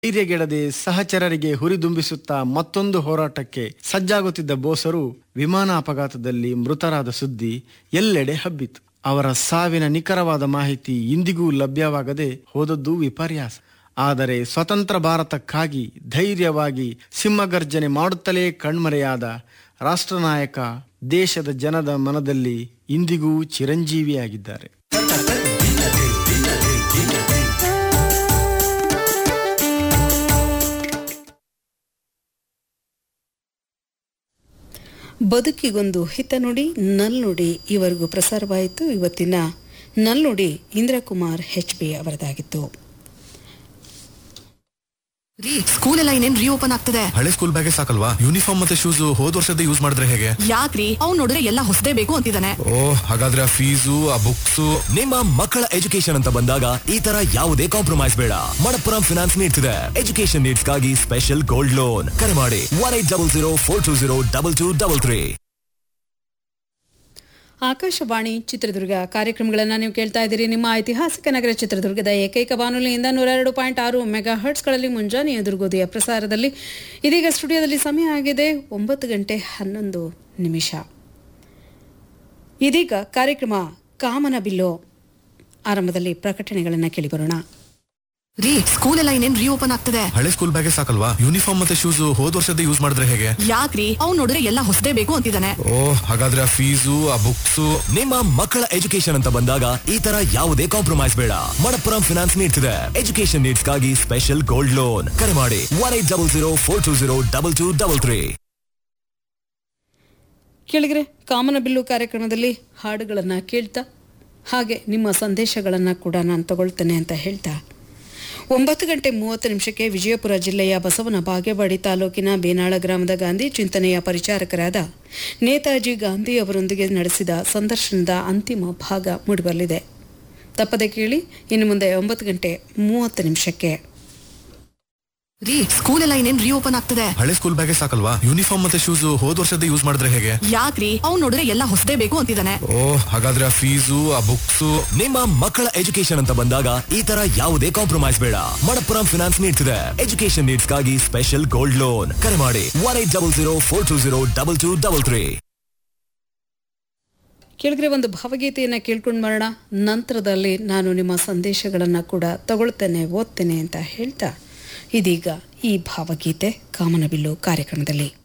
ಧೈರ್ಯಗೆಡದೆ ಸಹಚರರಿಗೆ ಹುರಿದುಂಬಿಸುತ್ತಾ ಮತ್ತೊಂದು ಹೋರಾಟಕ್ಕೆ ಸಜ್ಜಾಗುತ್ತಿದ್ದ ಬೋಸರು ವಿಮಾನ ಅಪಘಾತದಲ್ಲಿ ಮೃತರಾದ ಸುದ್ದಿ ಎಲ್ಲೆಡೆ ಹಬ್ಬಿತು ಅವರ ಸಾವಿನ ನಿಖರವಾದ ಮಾಹಿತಿ ಇಂದಿಗೂ ಲಭ್ಯವಾಗದೆ ಹೋದದ್ದು ವಿಪರ್ಯಾಸ ಆದರೆ ಸ್ವತಂತ್ರ ಭಾರತಕ್ಕಾಗಿ ಧೈರ್ಯವಾಗಿ ಸಿಂಹಗರ್ಜನೆ ಮಾಡುತ್ತಲೇ ಕಣ್ಮರೆಯಾದ ರಾಷ್ಟ್ರನಾಯಕ ದೇಶದ ಜನದ ಮನದಲ್ಲಿ ಇಂದಿಗೂ ಚಿರಂಜೀವಿಯಾಗಿದ್ದಾರೆ ಬದುಕಿಗೊಂದು ಹಿತನುಡಿ ನಲ್ನುಡಿ ಇವರೆಗೂ ಪ್ರಸಾರವಾಯಿತು ಇವತ್ತಿನ ನಲ್ನುಡಿ ಇಂದ್ರಕುಮಾರ್ ಹೆಚ್ ಬಿ ಅವರದಾಗಿತ್ತು ರೀ ಸ್ಕೂಲ್ ಎಲ್ಲ ಇನ್ನೇನ್ ರೀಓಪನ್ ಆಗ್ತದೆ ಹಳೆ ಸ್ಕೂಲ್ ಬ್ಯಾಗೆ ಸಾಕಲ್ವಾ ಯೂನಿಫಾರ್ಮ್ ಮತ್ತೆ ಶೂಸ್ ಹೋದ್ ವರ್ಷದ ಯೂಸ್ ಮಾಡಿದ್ರೆ ಹೇಗೆ ಯಾಕ್ರಿ ಅವ್ನ್ ನೋಡಿದ್ರೆ ಎಲ್ಲ ಹೊಸದೇ ಬೇಕು ಅಂತಿದ್ದಾನೆ ಓ ಹಾಗಾದ್ರೆ ಆ ಫೀಸು ಆ ಬುಕ್ಸ್ ನಿಮ್ಮ ಮಕ್ಕಳ ಎಜುಕೇಶನ್ ಅಂತ ಬಂದಾಗ ಈ ತರ ಯಾವುದೇ ಕಾಂಪ್ರಮೈಸ್ ಬೇಡ ಮಣಪ್ಪುರಂ ಫಿನಾನ್ಸ್ ನೀಡ್ತಿದೆ ಎಜುಕೇಶನ್ ನೀಡ್ಸ್ಗಾಗಿ ಸ್ಪೆಷಲ್ ಗೋಲ್ಡ್ ಲೋನ್ ಕರೆ ಮಾಡಿ one eight double zero four two zero double two double three Akashvani Chitradurga ಕಾರ್ಯಕ್ರಮಗಳನ್ನು ನೀವು ಕೇಳ್ತಾ ಇದ್ದೀರಿ ನಿಮ್ಮ ಐತಿಹಾಸಿಕ ನಗರ ಚಿತ್ರದುರ್ಗದ ಏಕೈಕ ಬಾನುಲಿಯಿಂದ ನೂರ ಎರಡು ಪಾಯಿಂಟ್ ಆರು ಮೆಗಾ ಹರ್ಟ್ಸ್ಗಳಲ್ಲಿ ಮುಂಜಾನೆ ಎದುರುಗೋದಿಯ ಪ್ರಸಾರದಲ್ಲಿ ಇದೀಗ ಸ್ಟುಡಿಯೋದಲ್ಲಿ ಸಮಯ ಆಗಿದೆ ಒಂಬತ್ತು ಗಂಟೆ ಹನ್ನೊಂದು ನಿಮಿಷ ಇದೀಗ ಕಾರ್ಯಕ್ರಮ ಕಾಮನ ಬಿಲ್ಲು ಆರಂಭದಲ್ಲಿ ಪ್ರಕಟಣೆಗಳನ್ನು ಕೇಳಿಬರೋಣ ರೀ ಸ್ಕೂಲ್ ಎಲ್ಲ ಇನ್ನೇನ್ ರೀಓಪನ್ ಆಗ್ತದೆ ಹಳೆ ಸ್ಕೂಲ್ ಬ್ಯಾಗೆ ಸಾಕಲ್ವಾ ಯೂನಿಫಾರ್ಮ್ ಮತ್ತೆ ಶೂಸ್ ಹೋದ್ ವರ್ಷದ ಯೂಸ್ ಮಾಡಿದ್ರೆ ಹೇಗೆ ಯಾಕ್ರಿ ಅವ್ನ್ ನೋಡಿದ್ರೆ ಎಲ್ಲ ಹೊಸದೇ ಬೇಕು ಅಂತಿದ್ದಾನೆ ಓ ಹಾಗಾದ್ರೆ ಆ ಫೀಸು ಆ ಬುಕ್ಸ್ ನಿಮ್ಮ ಮಕ್ಕಳ ಎಜುಕೇಶನ್ ಅಂತ ಬಂದಾಗ ಈ ತರ ಯಾವುದೇ ಕಾಂಪ್ರಮೈಸ್ ಬೇಡ ಮಣಪ್ಪುರಂ ಫಿನಾನ್ಸ್ ನೀಡ್ತಿದೆ ಎಜುಕೇಶನ್ ನೀಡ್ಸ್ಗಾಗಿ ಸ್ಪೆಷಲ್ ಗೋಲ್ಡ್ ಲೋನ್ ಕರೆ ಮಾಡಿ one eight double zero four two zero double two double three ಕೇಳಿದ್ರೆ ಕಾಮನ ಬಿಲ್ಲು ಕಾರ್ಯಕ್ರಮದಲ್ಲಿ ಹಾಡುಗಳನ್ನು ಕೇಳ್ತಾ ಹಾಗೆ ನಿಮ್ಮ ಸಂದೇಶಗಳನ್ನು ಕೂಡ ನಾನು ತಗೊಳ್ತೇನೆ ಅಂತ ಹೇಳ್ತಾ ಒಂಬತ್ತು ಗಂಟೆ ಮೂವತ್ತು ನಿಮಿಷಕ್ಕೆ ವಿಜಯಪುರ ಜಿಲ್ಲೆಯ ಬಸವನ ಬಾಗೇವಾಡಿ ತಾಲೂಕಿನ ಬೇನಾಳ ಗ್ರಾಮದ ಗಾಂಧಿ ಚಿಂತನೆಯ ಪರಿಚಾರಕರಾದ ನೇತಾಜಿ ಗಾಂಧಿ ಅವರೊಂದಿಗೆ ನಡೆಸಿದ ಸಂದರ್ಶನದ ಅಂತಿಮ ಭಾಗ ಮೂಡಿಬರಲಿದೆ ತಪ್ಪದೆ ಕೇಳಿ ಇನ್ನು ಮುಂದೆ ಒಂಬತ್ತು ಗಂಟೆ ಮೂವತ್ತು ನಿಮಿಷಕ್ಕೆ ರೀ ಸ್ಕೂಲ್ ಎಲ್ಲ ಇನ್ನೇನ್ ರೀಓಪನ್ ಆಗ್ತದೆ ಹಳೆ ಸ್ಕೂಲ್ ಬ್ಯಾಗೆ ಸಾಕಲ್ವಾ ಯೂನಿಫಾರ್ಮ್ ಮತ್ತೆ ಶೂಸ್ ಹೋದ್ ವರ್ಷದ ಯೂಸ್ ಮಾಡಿದ್ರೆ ಹೇಗೆ ಯಾಕ್ರಿ ಅವ್ನ್ ನೋಡಿದ್ರೆ ಎಲ್ಲ ಹೊಸದೇ ಬೇಕು ಅಂತಿದ್ದಾನೆ ಓ ಹಾಗಾದ್ರೆ ಆ ಫೀಸು ಆ ಬುಕ್ಸ್ ನಿಮ್ಮ ಮಕ್ಕಳ ಎಜುಕೇಶನ್ ಅಂತ ಬಂದಾಗ ಈ ತರ ಯಾವುದೇ ಕಾಂಪ್ರಮೈಸ್ ಬೇಡ ಮಣಪ್ಪುರಂ ಫಿನಾನ್ಸ್ ನೀಡ್ತಿದೆ ಎಜುಕೇಶನ್ ನೀಡ್ಸ್ಗಾಗಿ ಸ್ಪೆಷಲ್ ಗೋಲ್ಡ್ ಲೋನ್ ಕರೆ ಮಾಡಿ one eight double zero four two zero double two double three ಕೇಳಿದ್ರೆ ಒಂದು ಭಾವಗೀತೆಯನ್ನು ಕೇಳ್ಕೊಂಡು ಬರೋಣ ನಂತರದಲ್ಲಿ ನಾನು ನಿಮ್ಮ ಸಂದೇಶಗಳನ್ನು ಕೂಡ ತಗೊಳ್ತೇನೆ ಓದ್ತೇನೆ ಅಂತ ಹೇಳ್ತಾ ಇದೀಗ ಈ ಭಾವಗೀತೆ ಕಾಮನಬಿಲ್ಲು ಕಾರ್ಯಕ್ರಮದಲ್ಲಿ